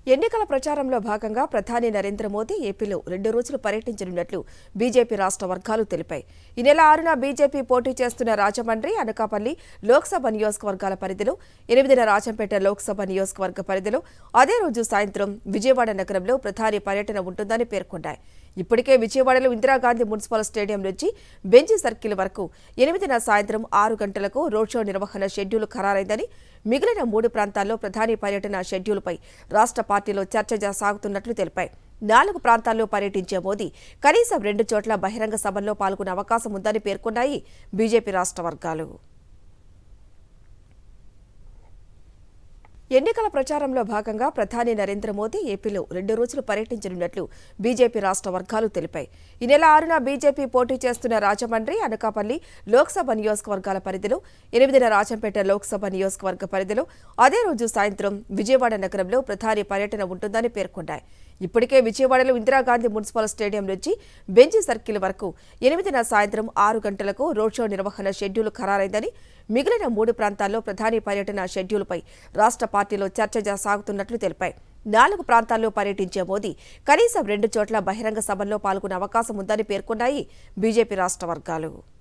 ఎన్నికల ప్రచారంలో భాగంగా ప్రధాని నరేంద్ర మోదీ ఏపీలో రెండు రోజులు పర్యటించనున్నట్లు బీజేపీ రాష్ట్ర వర్గాలు తెలిపాయి ఈ నెల ఆరున బీజేపీ పోటీ చేస్తున్న రాజమండ్రి అనకాపల్లి లోక్సభ నియోజకవర్గాల పరిధిలో ఎనిమిదిన రాజంపేట లోక్సభ నియోజకవర్గ పరిధిలో అదే రోజు సాయంత్రం విజయవాడ నగరంలో ప్రధాని పర్యటన ఉంటుందని పేర్కొన్నాయి ఇప్పటికే విజయవాడలో ఇందిరాగాంధీ మున్సిపల్ స్టేడియం నుంచి బెంచి సర్కిల్ వరకు ఎనిమిదిన సాయంత్రం ఆరు గంటలకు రోడ్ షో నిర్వహణ షెడ్యూల్ ఖరారైందని మిగిలిన మూడు ప్రాంతాల్లో ప్రధాని పర్యటన షెడ్యూల్పై రాష్ట్ర పార్టీలో చర్చ జ- సాగుతున్నట్లు తెలిపాయి నాలుగు ప్రాంతాల్లో పర్యటించే మోదీ కనీసం రెండు చోట్ల బహిరంగ సభల్లో పాల్గొనే అవకాశం ఉందని పేర్కొన్నాయి బీజేపీ రాష్ట్ర వర్గాలు ఎన్నికల ప్రచారంలో భాగంగా ప్రధాని నరేంద్ర మోదీ ఏపీలో రెండు రోజులు పర్యటించనున్నట్లు బీజేపీ రాష్ట్ర వర్గాలు తెలిపాయి ఈ నెల ఆరున బీజేపీ పోటీ చేస్తున్న రాజమండ్రి అనకాపల్లి లోక్సభ నియోజకవర్గాల పరిధిలో ఎనిమిదిన రాజంపేట లోక్సభ నియోజకవర్గ పరిధిలో అదే రోజు సాయంత్రం విజయవాడ నగరంలో ప్రధాని పర్యటన ఉంటుందని పేర్కొన్నాయి ఇప్పటికే విజయవాడలో ఇందిరాగాంధీ మున్సిపల్ స్టేడియం నుంచి బెంచి సర్కిల్ వరకు ఎనిమిదిన సాయంత్రం ఆరు గంటలకు రోడ్ షో నిర్వహణ షెడ్యూల్ ఖరారైందని మిగిలిన మూడు ప్రాంతాల్లో ప్రధాని పర్యటన షెడ్యూల్పై రాష్ట్ర పార్టీలో చర్చ జ- సాగుతున్నట్లు తెలిపాయి నాలుగు ప్రాంతాల్లో పర్యటించే మోదీ కనీసం రెండు చోట్ల బహిరంగ సభల్లో పాల్గొనే అవకాశం ఉందని పేర్కొన్నాయి బీజేపీ రాష్ట్ర వర్గాలు